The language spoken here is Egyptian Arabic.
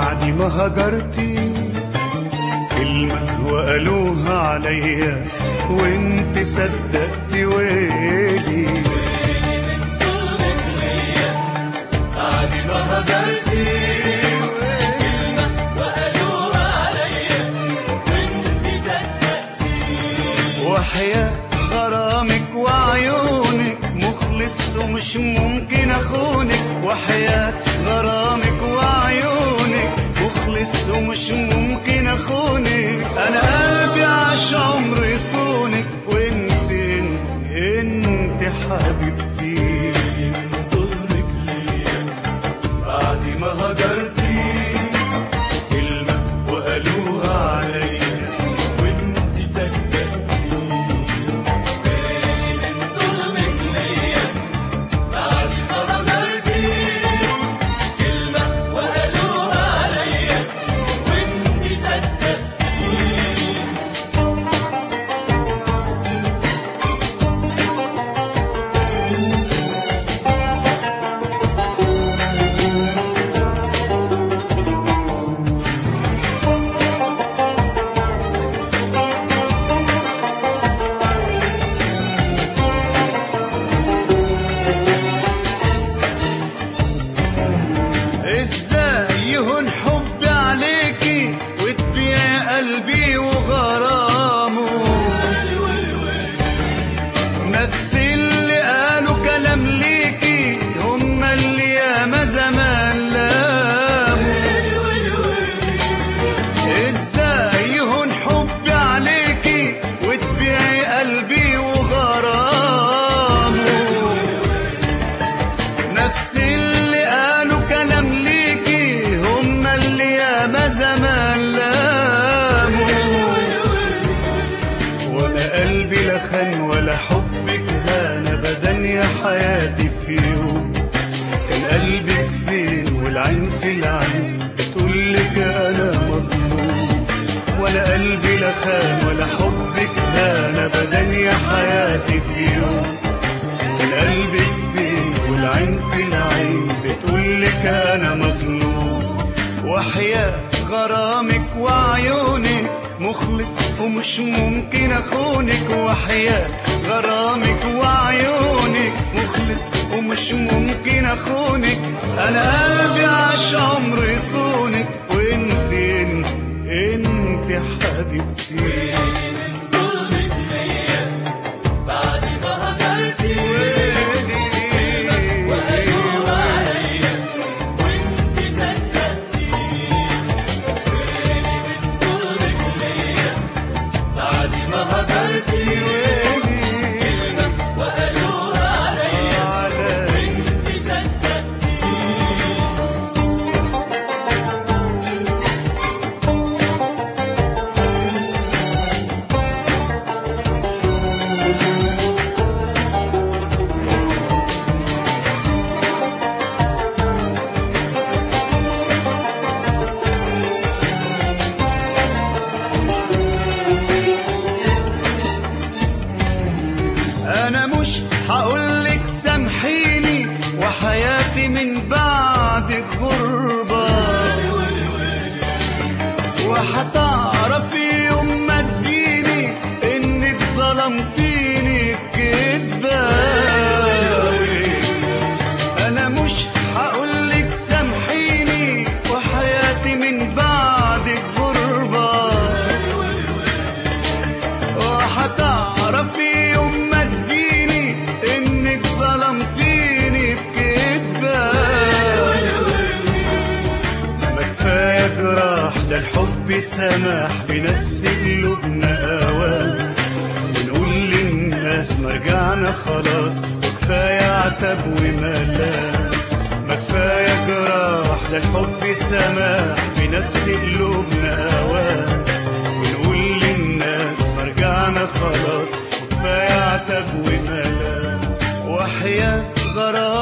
بعد ما هجرتي كلمة وقالوها عليا وانت صدقتي ويلي بعد ما هجرتي كلمة وقالوها عليا وانت صدقتي وحياة غرامك وعيونك مخلص ومش ممكن اخونك وحياة غرامك وعيونك مخلص ومش ممكن اخونك انا قلبي عاش عمر يصونك وانت انت حبيبتي من ظلمك ليا بعد ما هجرتي كلمة وقالوها عليا وانت صدقتي من ظلمك ليا بعد ما هجرتي كلمة وقالوها عليا وانت صدقتي ازاي يهون حبي عليكي وتبيع قلبي وغرامه نفس اللي قالوا كلام ليكي هم اللي ياما زمان لاموا ازاي يهون حبي عليكي وتبيعي قلبي وغرامه نفس اللي قالوا كلام ليكي هم اللي ياما زمان لاموا ولا قلبي لا خان ولا حبك هان ابدا يا حياتي في يوم كان قلبك فين والعين في العين بتقولك انا مظلوم ولا قلبي لا خان ولا حبك هان ابدا يا حياتي في يوم كان قلبك فين والعين في العين بتقولك انا مظلوم وحياة غرامك وعيونك مخلص ومش ممكن اخونك وحياة غرامك وعيونك مخلص ومش ممكن اخونك انا قلبي عاش عمر يصونك وانت انت انت حبيبتي من ظلمك ليا بعد ما هجرتي وقالوها عليا وانت صدقتي من ظلمك ليا بعد ما هجرتي كلمة وقالوها عليا وانت صدقتي انا مش هقولك سامحيني وحياتي من بعدك غربة وهتعرفي يوم ما تجيني انك ظلمتيني بكدبة انا مش هقولك سامحيني وحياتي من بعدك غربة وهتعرفي يوم ما تجيني انك ظلمتيني بكدبة ما كفاية جراح ده الحب سماح بنسي قلوبنا اوام ونقول للناس ما رجعنا خلاص وكفاية عتب وملام ما كفاية جراح ده الحب سماح بنسي قلوبنا اوام ونقول للناس ما رجعنا خلاص وكفاية عتب وملام وحياة غرام